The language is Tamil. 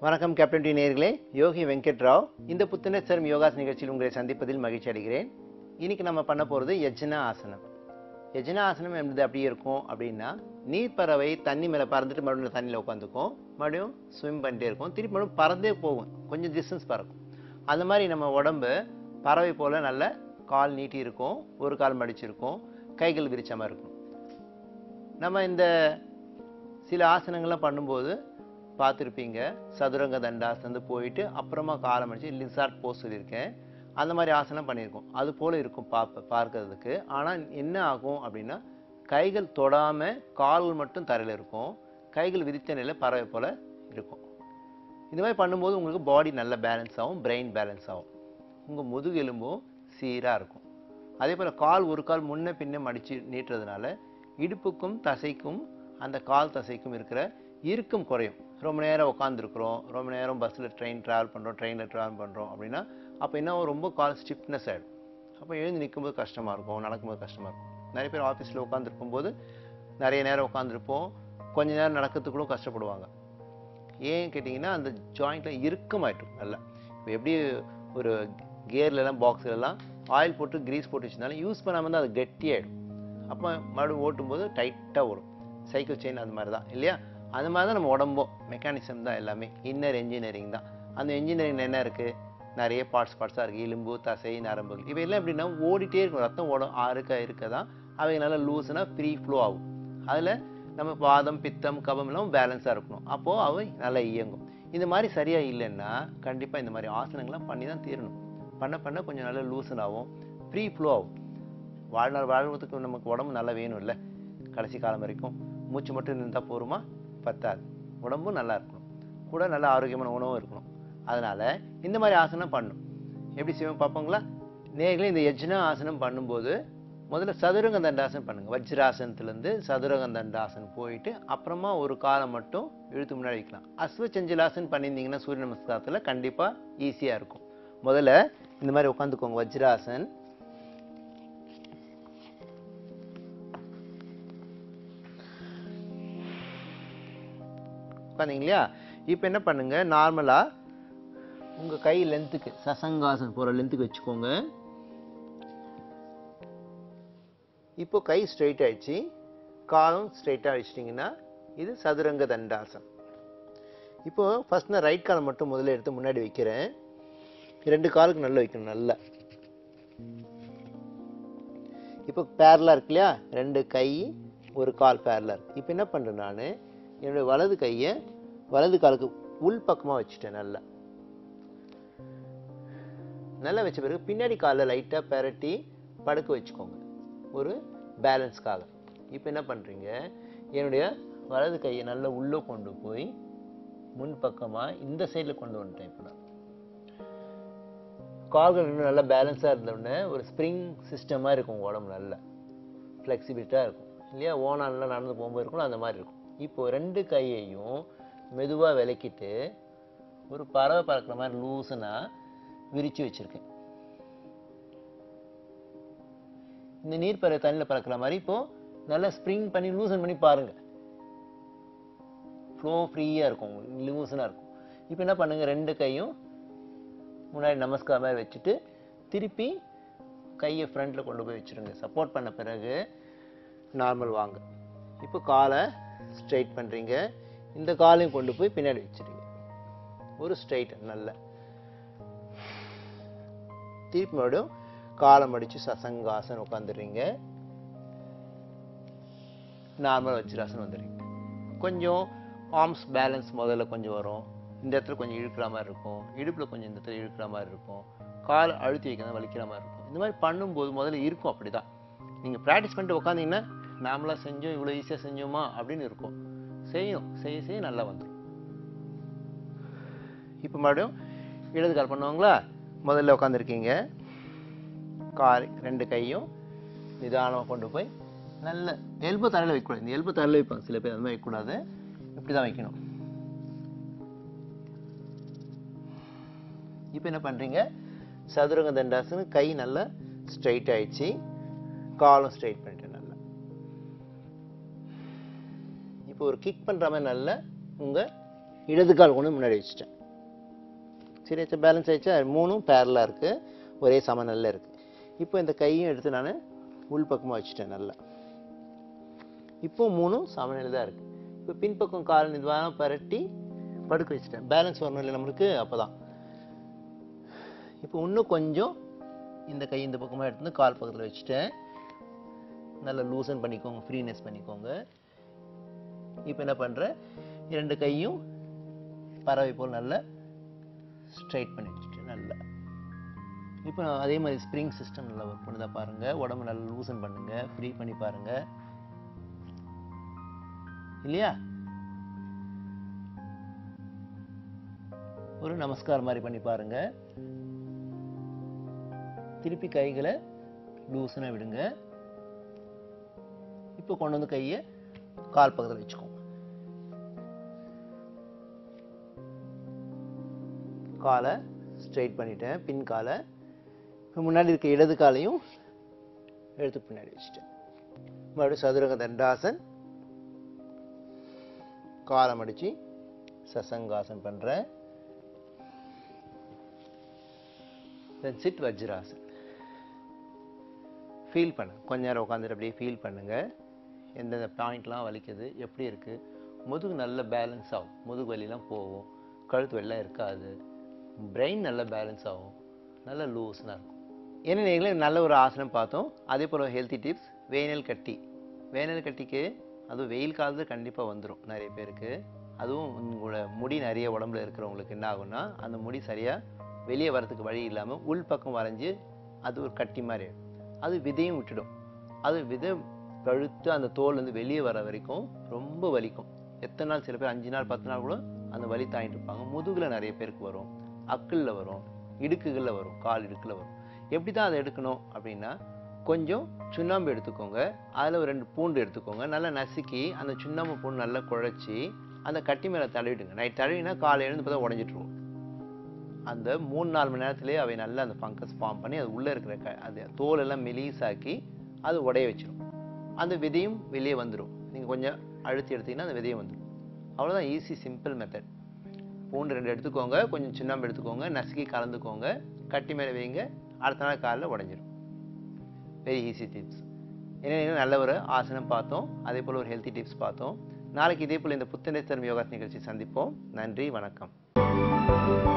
வணக்கம் கேப்டன் டி நேயர்களே யோகி வெங்கட் ராவ் இந்த புத்துணர்ச்சரம் யோகாஸ் நிகழ்ச்சியில் உங்களை சந்திப்பதில் மகிழ்ச்சி அடைகிறேன் இன்னைக்கு நம்ம பண்ண போகிறது யஜ்னா ஆசனம் யஜ்னா ஆசனம் என்பது அப்படியே இருக்கும் அப்படின்னா நீர்ப்பறவை தண்ணி மேலே பறந்துட்டு மறுபடியும் தண்ணியில் உட்காந்துக்கும் மறுபடியும் ஸ்விம் பண்ணிட்டே இருக்கும் திருப்பி மறுபடியும் பறந்தே போகும் கொஞ்சம் டிஸ்டன்ஸ் பறக்கும் அந்த மாதிரி நம்ம உடம்பு பறவை போல நல்ல கால் நீட்டி இருக்கும் ஒரு கால் மடிச்சிருக்கும் கைகள் விரிச்ச மாதிரி இருக்கும் நம்ம இந்த சில ஆசனங்கள்லாம் பண்ணும்போது பார்த்துருப்பீங்க சதுரங்க தண்டாசனந்து போயிட்டு அப்புறமா காலம் அடிச்சு லிசார்ட் போஸ் சொல்லியிருக்கேன் அந்த மாதிரி ஆசனம் பண்ணியிருக்கோம் அது போல் இருக்கும் பார்ப்ப பார்க்கறதுக்கு ஆனால் என்ன ஆகும் அப்படின்னா கைகள் தொடாமல் கால்கள் மட்டும் தரையில் இருக்கும் கைகள் விரித்த நிலையில் பறவை போல் இருக்கும் இந்த மாதிரி பண்ணும்போது உங்களுக்கு பாடி நல்ல பேலன்ஸ் ஆகும் பிரெயின் பேலன்ஸ் ஆகும் உங்கள் முதுகெலும்பும் சீராக இருக்கும் அதே போல் கால் ஒரு கால் முன்ன பின்ன மடித்து நீட்டுறதுனால இடுப்புக்கும் தசைக்கும் அந்த கால் தசைக்கும் இருக்கிற இறுக்கம் குறையும் ரொம்ப நேரம் உட்காந்துருக்குறோம் ரொம்ப நேரம் பஸ்ஸில் ட்ரெயின் ட்ராவல் பண்ணுறோம் ட்ரெயினில் ட்ராவல் பண்ணுறோம் அப்படின்னா அப்போ என்ன ஆகும்? ரொம்ப கால் ஸ்டிப்னஸ் ஆகிடும் அப்போ எழுந்து நிற்கும்போது கஷ்டமாக இருக்கும் நடக்கும்போது கஷ்டமாக இருக்கும் நிறைய பேர் ஆஃபீஸில் உட்காந்துருக்கும் போது நிறைய நேரம் உட்காந்துருப்போம் கொஞ்ச நேரம் நடக்கிறதுக்கு கூட கஷ்டப்படுவாங்க ஏன் கேட்டிங்கன்னா அந்த ஜாயிண்ட்டில் இறுக்கமாயிட்டும் நல்லா இப்போ எப்படி ஒரு கியர்லலாம் பாக்ஸ்லலாம் ஆயில் போட்டு கிரீஸ் போட்டு வச்சிருந்தாலும் யூஸ் பண்ணாமல் தான் அது கெட்டியாயிடும் அப்போ மறுபடியும் ஓட்டும்போது டைட்டாக ஓடும் சைக்கிள் செயின் அந்த மாதிரி தான் இல்லையா அந்த மாதிரி தான் நம்ம உடம்பும் மெக்கானிசம் தான் எல்லாமே இன்னர் என்ஜினியரிங் தான் அந்த என்ஜினியரிங் என்ன இருக்குது நிறைய பார்ட்ஸ் பார்ட்ஸாக இருக்குது எலும்பு தசை நரம்புகள் இவையெல்லாம் எப்படின்னா ஓடிட்டே இருக்கும் ரத்தம் ஓடும் ஆறுக்க இருக்க தான் அவை நல்லா லூஸ்னா ஃப்ரீ ஃப்ளோ ஆகும் அதில் நம்ம வாதம் பித்தம் கபம் எல்லாம் பேலன்ஸாக இருக்கணும் அப்போது அவை நல்லா இயங்கும் இந்த மாதிரி சரியாக இல்லைன்னா கண்டிப்பாக இந்த மாதிரி ஆசனங்கள்லாம் பண்ணி தான் தீரணும் பண்ண பண்ண கொஞ்சம் நல்லா லூசன் ஆகும் ஃப்ரீ ஃப்ளோ ஆகும் வாழ்நாள் வாழ்வதற்கு நமக்கு உடம்பு நல்லா வேணும் இல்லை கடைசி காலம் வரைக்கும் மூச்சு மட்டும் இருந்தால் போருமா பத்தாது உடம்பும் நல்லா இருக்கணும் கூட நல்ல ஆரோக்கியமான உணவும் இருக்கணும் அதனால் இந்த மாதிரி ஆசனம் பண்ணும் எப்படி செய்வோம் பார்ப்போங்களா நேர்களே இந்த யஜ்னா ஆசனம் பண்ணும்போது முதல்ல சதுரங்க தண்டாசனம் பண்ணுங்க வஜ்ராசனத்துலேருந்து சதுரங்க தண்டாசனம் போயிட்டு அப்புறமா ஒரு காலம் மட்டும் இழுத்து முன்னாடி வைக்கலாம் அஸ்வச்சஞ்சலாசன் பண்ணியிருந்தீங்கன்னா சூரிய நமஸ்காரத்தில் கண்டிப்பாக ஈஸியாக இருக்கும் முதல்ல இந்த மாதிரி உட்காந்துக்கோங்க வஜ்ராசன் உட்காந்தீங்க இல்லையா இப்போ என்ன பண்ணுங்க நார்மலாக உங்கள் கை லென்த்துக்கு சசங்காசன் போகிற லென்த்துக்கு வச்சுக்கோங்க இப்போ கை ஸ்ட்ரைட் ஆயிடுச்சு காலும் ஸ்ட்ரைட்டாக வச்சிட்டிங்கன்னா இது சதுரங்க தண்டாசன் இப்போ ஃபர்ஸ்ட் நான் ரைட் காலை மட்டும் முதல்ல எடுத்து முன்னாடி வைக்கிறேன் ரெண்டு காலுக்கு நல்லா வைக்கணும் நல்லா இப்போ பேரலாக இருக்கு இல்லையா ரெண்டு கை ஒரு கால் பேரலாக இருக்கு இப்போ என்ன பண்ணுறேன் நான் என்னுடைய வலது கையை வலது காலுக்கு உள் பக்கமாக வச்சுட்டேன் நல்லா நல்லா வச்ச பிறகு பின்னாடி காலில் லைட்டாக பெரட்டி படுக்க வச்சுக்கோங்க ஒரு பேலன்ஸ்க்காக இப்போ என்ன பண்ணுறீங்க என்னுடைய வலது கையை நல்லா உள்ளே கொண்டு போய் முன் பக்கமாக இந்த சைடில் கொண்டு வந்துட்டேன் இப்போ நான் கால்கள் இன்னும் நல்லா பேலன்ஸாக இருந்தோடனே ஒரு ஸ்ப்ரிங் சிஸ்டமாக இருக்கும் உங்க உடம்பு நல்லா ஃப்ளெக்சிபிலிட்டாக இருக்கும் இல்லையா ஓனாலாம் நடந்து போகும்போது இருக்கணும் அந்த மாதிரி இருக்கும் இப்போ ரெண்டு கையையும் மெதுவாக விலக்கிட்டு ஒரு பறவை பறக்கிற மாதிரி லூசனாக விரித்து வச்சுருக்கேன் இந்த நீர் பறவை தண்ணியில் பறக்கிற மாதிரி இப்போ நல்லா ஸ்ப்ரிங் பண்ணி லூசன் பண்ணி பாருங்கள் ஃப்ளோ ஃப்ரீயாக இருக்கும் லூசனாக இருக்கும் இப்போ என்ன பண்ணுங்க ரெண்டு கையும் முன்னாடி நமஸ்கார மாதிரி வச்சுட்டு திருப்பி கையை ஃப்ரண்ட்டில் கொண்டு போய் வச்சுருங்க சப்போர்ட் பண்ண பிறகு நார்மல் வாங்க இப்போ காலை ஸ்ட்ரைட் பண்ணுறீங்க இந்த காலையும் கொண்டு போய் பின்னாடி வச்சிருங்க ஒரு ஸ்ட்ரைட் நல்ல திருப்பி மறுபடியும் காலை மடித்து சசங்காசன் உட்காந்துடுறீங்க நார்மல் வஜ்ராசன் வந்துடுறீங்க கொஞ்சம் ஆர்ம்ஸ் பேலன்ஸ் முதல்ல கொஞ்சம் வரும் இந்த இடத்துல கொஞ்சம் இழுக்கிற மாதிரி இருக்கும் இடுப்பில் கொஞ்சம் இந்த இடத்துல இழுக்கிற மாதிரி இருக்கும் கால் அழுத்தி வைக்கிறது வலிக்கிற மாதிரி இருக்கும் இந்த மாதிரி பண்ணும்போது முதல்ல இருக்கும் அப்படி தான் நீங்கள் ப்ராக்டிஸ் பண்ணிட்டு உட்காந்தீங்கன்னா நாமளாக செஞ்சோம் இவ்வளோ ஈஸியாக செஞ்சோமா அப்படின்னு இருக்கும் செய்யணும் செய்ய செய்ய நல்லா வந்துடும் இப்போ மறுபடியும் இடது கால் பண்ணுவாங்களா முதல்ல உட்காந்துருக்கீங்க கால் ரெண்டு கையும் நிதானமாக கொண்டு போய் நல்ல எல்போ தலையில் வைக்கக்கூடாது இந்த எல்போ தலையில் வைப்பாங்க சில பேர் அந்த மாதிரி வைக்கக்கூடாது இப்படி தான் வைக்கணும் இப்போ என்ன பண்ணுறீங்க சதுரங்க தண்டாசனம் கை நல்லா ஸ்ட்ரைட் ஆயிடுச்சு காலும் ஸ்ட்ரைட் பண்ணிட்டேன் நல்லா இப்போ ஒரு கிக் பண்ணுற மாதிரி நல்லா உங்கள் இடது கால் கொண்டு முன்னாடி வச்சுட்டேன் சரி ஆச்சா பேலன்ஸ் ஆயிடுச்சா மூணும் பேரலாக இருக்குது ஒரே சமநிலையில் இருக்குது இப்போ இந்த கையும் எடுத்து நான் உள் பக்கமாக வச்சுட்டேன் நல்லா இப்போ மூணும் சமநிலை தான் இருக்குது இப்போ பின்பக்கம் கால் இதுவாக பரட்டி படுக்க வச்சுட்டேன் பேலன்ஸ் வரணும் இல்லை நம்மளுக்கு அப்போ தான் இப்போ இன்னும் கொஞ்சம் இந்த கை இந்த பக்கமாக எடுத்து வந்து கால் பக்கத்தில் வச்சுட்டேன் நல்லா லூசன் பண்ணிக்கோங்க ஃப்ரீனஸ் பண்ணிக்கோங்க இப்போ என்ன பண்ணுறேன் இரண்டு கையும் பறவை போல் நல்லா ஸ்ட்ரைட் பண்ணி வச்சுட்டு நல்லா இப்போ நான் அதே மாதிரி ஸ்ப்ரிங் சிஸ்டம் நல்லா ஒர்க் பண்ணுதா பாருங்கள் உடம்பு நல்லா லூசன் பண்ணுங்கள் ஃப்ரீ பண்ணி பாருங்கள் இல்லையா ஒரு நமஸ்காரம் மாதிரி பண்ணி பாருங்க திருப்பி கைகளை லூசனாக விடுங்க இப்போ கொண்டு வந்து கையை கால் பக்கத்தில் வச்சுக்கோங்க காலை ஸ்ட்ரைட் பண்ணிட்டேன் பின் காலை இப்போ முன்னாடி இருக்க இடது காலையும் எடுத்து பின்னாடி வச்சுட்டேன் மறுபடியும் சதுரங்க தண்டாசன் காலை மடிச்சு சசங்காசன் பண்ணுறேன் தென் சிட் வஜ்ராசன் ஃபீல் பண்ணு கொஞ்ச நேரம் உட்காந்துட்டு அப்படியே ஃபீல் பண்ணுங்க எந்தெந்த பாயிண்ட்லாம் வலிக்குது எப்படி இருக்குது முதுகு நல்ல பேலன்ஸ் ஆகும் முதுகு வலிலாம் போகும் கழுத்து வெள்ளம் இருக்காது பிரெயின் நல்ல பேலன்ஸ் ஆகும் நல்ல லூஸ்னாக இருக்கும் ஏன்னா நீங்களே நல்ல ஒரு ஆசனம் பார்த்தோம் அதே போல் ஹெல்த்தி டிப்ஸ் வேனல் கட்டி வேனல் கட்டிக்கு அதுவும் வெயில் காலத்தில் கண்டிப்பாக வந்துடும் நிறைய பேருக்கு அதுவும் உங்களோட முடி நிறைய உடம்புல இருக்கிறவங்களுக்கு என்ன ஆகும்னா அந்த முடி சரியாக வெளியே வரதுக்கு வழி இல்லாமல் உள் பக்கம் வரைஞ்சி அது ஒரு கட்டி மாதிரி ஆயிடும். அது விதையும் விட்டுடும் அது விதை பழுத்து அந்த தோல் வந்து வெளியே வர வரைக்கும் ரொம்ப வலிக்கும் எத்தனை நாள் சில பேர் அஞ்சு நாள் பத்து நாள் கூட அந்த வலி தாங்கிட்டு இருப்பாங்க முதுகுல நிறைய பேருக்கு வரும் அக்கிளில் வரும் இடுக்குகளில் வரும் கால் இடுக்கில் வரும் எப்படி தான் அதை எடுக்கணும் அப்படின்னா கொஞ்சம் சுண்ணாம்பு எடுத்துக்கோங்க அதில் ஒரு ரெண்டு பூண்டு எடுத்துக்கோங்க நல்லா நசுக்கி அந்த சுண்ணாம்பு பூண்டு நல்லா குழைச்சி அந்த கட்டி மேலே தடவிடுங்க நைட் தடவினா காலை எழுந்து பார்த்தா உடஞ்சிட்ருவோம் அந்த மூணு நாலு மணி நேரத்திலே அவை நல்லா அந்த ஃபங்கஸ் ஃபார்ம் பண்ணி அது உள்ளே இருக்கிற க அது தோல் எல்லாம் மெலிசாக்கி அது உடைய வச்சிடும் அந்த விதையும் வெளியே வந்துடும் நீங்கள் கொஞ்சம் அழுத்தி எடுத்தீங்கன்னா அந்த விதையும் வந்துடும் அவ்வளோதான் ஈஸி சிம்பிள் மெத்தட் பூண்டு ரெண்டு எடுத்துக்கோங்க கொஞ்சம் சுண்ணாம்பு எடுத்துக்கோங்க நசுக்கி கலந்துக்கோங்க கட்டி மேலே வைங்க அடுத்த நாள் காலையில் உடஞ்சிரும் வெரி ஈஸி டிப்ஸ் ஏன்னா நல்ல ஒரு ஆசனம் பார்த்தோம் அதே போல் ஒரு ஹெல்த்தி டிப்ஸ் பார்த்தோம் நாளைக்கு இதே போல் இந்த புத்தனேஸ்வரம் யோகா நிகழ்ச்சி சந்திப்போம் நன்றி வணக்கம்